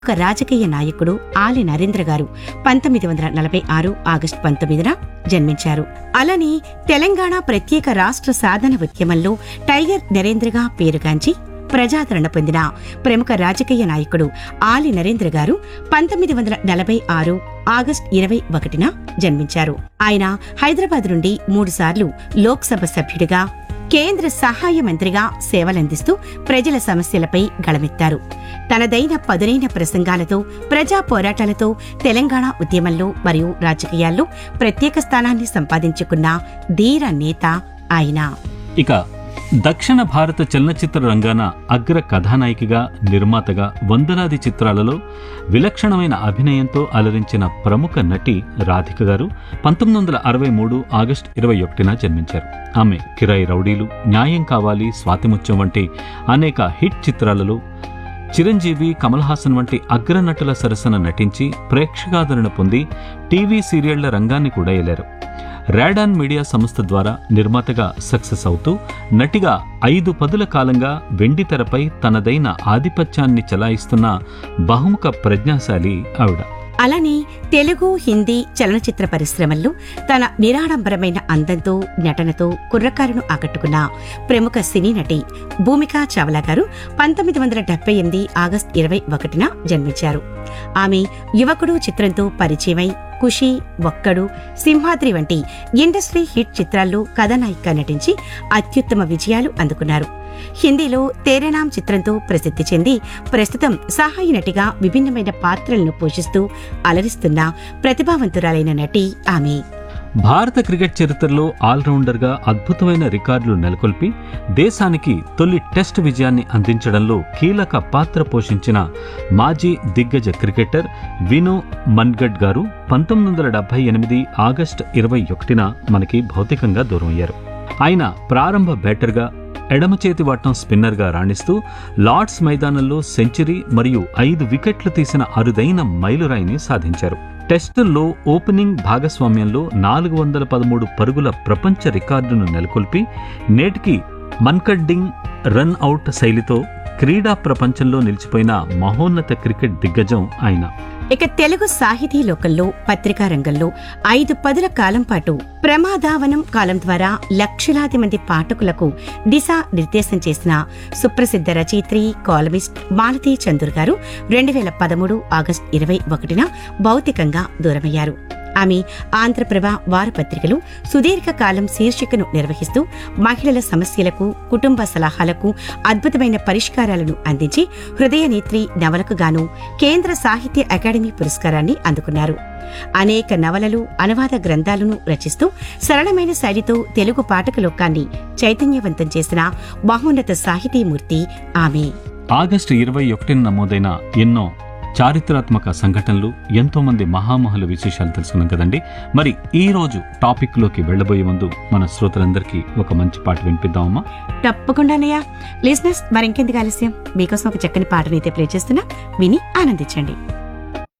ఒక రాజకీయ నాయకుడు ఆలి నరేంద్ర గారు పంతొమ్మిది వందల నలభై ఆరు ఆగస్టు పంతొమ్మిదిన జన్మించారు అలానే తెలంగాణ ప్రత్యేక రాష్ట్ర సాధన ఉద్యమంలో టైగర్ నరేంద్రగా పేరుగాంచి ప్రజాదరణ పొందిన ప్రముఖ రాజకీయ నాయకుడు ఆలి నరేంద్ర గారు పంతొమ్మిది వందల నలభై ఆరు ఆగస్టు ఇరవై ఒకటిన జన్మించారు ఆయన హైదరాబాద్ నుండి మూడుసార్లు లోక్సభ సభ్యుడిగా కేంద్ర సహాయ మంత్రిగా సేవలందిస్తూ ప్రజల సమస్యలపై గళమెత్తారు తనదైన పదునైన ప్రసంగాలతో ప్రజా పోరాటాలతో తెలంగాణ ఉద్యమంలో మరియు రాజకీయాల్లో ప్రత్యేక స్థానాన్ని సంపాదించుకున్న ధీర నేత ఆయన ఇక దక్షిణ భారత చలనచిత్ర రంగాన అగ్ర కథానాయికగా నిర్మాతగా వందలాది చిత్రాలలో విలక్షణమైన అభినయంతో అలరించిన ప్రముఖ నటి రాధిక గారు పంతొమ్మిది వందల అరవై మూడు ఆగస్టు ఇరవై ఒకటిన జన్మించారు ఆమె కిరాయి రౌడీలు న్యాయం కావాలి స్వాతిముత్యం వంటి అనేక హిట్ చిత్రాలలో చిరంజీవి కమల్ హాసన్ వంటి అగ్రనటుల సరసన నటించి ప్రేక్షకాదరణ పొంది టీవీ సీరియళ్ల రంగాన్ని కూడా ఏలారు రాడాన్ మీడియా సంస్థ ద్వారా నిర్మాతగా సక్సెస్ అవుతూ నటిగా ఐదు పదుల కాలంగా వెండి తెరపై తనదైన ఆధిపత్యాన్ని చెలాయిస్తున్న బహుముఖ ప్రజ్ఞాశాలి ఆవిడ అలానే తెలుగు హిందీ చలనచిత్ర పరిశ్రమల్లో తన నిరాడంబరమైన అందంతో నటనతో కుర్రకారును ఆకట్టుకున్న ప్రముఖ సినీ నటి భూమికా చావ్లా గారు పంతొమ్మిది వందల డెబ్బై ఎనిమిది ఆగస్టు ఇరవై ఒకటిన జన్మించారు ఆమె యువకుడు చిత్రంతో పరిచయమై ఖుషి ఒక్కడు సింహాద్రి వంటి ఇండస్ట్రీ హిట్ చిత్రాల్లో కథానాయికగా నటించి అత్యుత్తమ విజయాలు అందుకున్నారు హిందీలో తేరేనాం చిత్రంతో ప్రసిద్ధి చెంది ప్రస్తుతం సహాయ నటిగా విభిన్నమైన పాత్రలను పోషిస్తూ అలరిస్తున్న ప్రతిభావంతురాలైన నటి ఆమె భారత క్రికెట్ చరిత్రలో ఆల్రౌండర్గా అద్భుతమైన రికార్డులు నెలకొల్పి దేశానికి తొలి టెస్ట్ విజయాన్ని అందించడంలో కీలక పాత్ర పోషించిన మాజీ దిగ్గజ క్రికెటర్ వినో మన్గడ్ గారు పంతొమ్మిది వందల డెబ్బై ఎనిమిది ఆగస్టు ఇరవై ఒకటిన మనకి భౌతికంగా దూరం అయ్యారు ఆయన ప్రారంభ బ్యాటర్గా ఎడమ చేతి వాటం స్పిన్నర్గా రాణిస్తూ లార్డ్స్ మైదానంలో సెంచరీ మరియు ఐదు వికెట్లు తీసిన అరుదైన మైలురాయిని సాధించారు టెస్టుల్లో ఓపెనింగ్ భాగస్వామ్యంలో నాలుగు వందల పదమూడు పరుగుల ప్రపంచ రికార్డును నెలకొల్పి నేటికి మన్కడ్డింగ్ రన్ అవుట్ శైలితో క్రీడా ప్రపంచంలో నిలిచిపోయిన మహోన్నత క్రికెట్ దిగ్గజం ఆయన ఇక తెలుగు సాహితీ లోకంలో పత్రికా రంగంలో ఐదు పదుల కాలం పాటు ప్రమాదావనం కాలం ద్వారా లక్షలాది మంది పాఠకులకు దిశా నిర్దేశం చేసిన సుప్రసిద్ధ రచయిత్రి కాలమిస్ట్ మాలతీ చందూర్ గారు రెండు వేల పదమూడు ఆగస్టు ఇరవై ఒకటిన భౌతికంగా దూరమయ్యారు ఆమె ఆంధ్రప్రభ వారపత్రికలు సుదీర్ఘకాలం శీర్షికను నిర్వహిస్తూ మహిళల సమస్యలకు కుటుంబ సలహాలకు అద్భుతమైన పరిష్కారాలను అందించి హృదయనేత్రి నవలకు గాను కేంద్ర సాహిత్య అకాడమీ పురస్కారాన్ని అందుకున్నారు అనేక నవలలు అనువాద గ్రంథాలను రచిస్తూ సరళమైన శైలితో తెలుగు పాఠక లోకాన్ని చైతన్యవంతం చేసిన మహోన్నత సాహితీమూర్తి ఆమె ఆగస్టు ఇరవై ఒకటిన నమోదైన ఎన్నో చారిత్రాత్మక సంఘటనలు ఎంతో మంది మహామహుల విశేషాలు తెలుసుకున్నాం కదండి మరి ఈ రోజు టాపిక్ లోకి వెళ్లబోయే ముందు మన శ్రోతలందరికీ ఒక మంచి పాట వినిపిద్దామమ్మా తప్పకుండానయ్యా లిజినెస్ మరింకెందుకు ఆలస్యం మీకోసం ఒక చక్కని పాటనైతే ప్లే చేస్తున్నా విని ఆనందించండి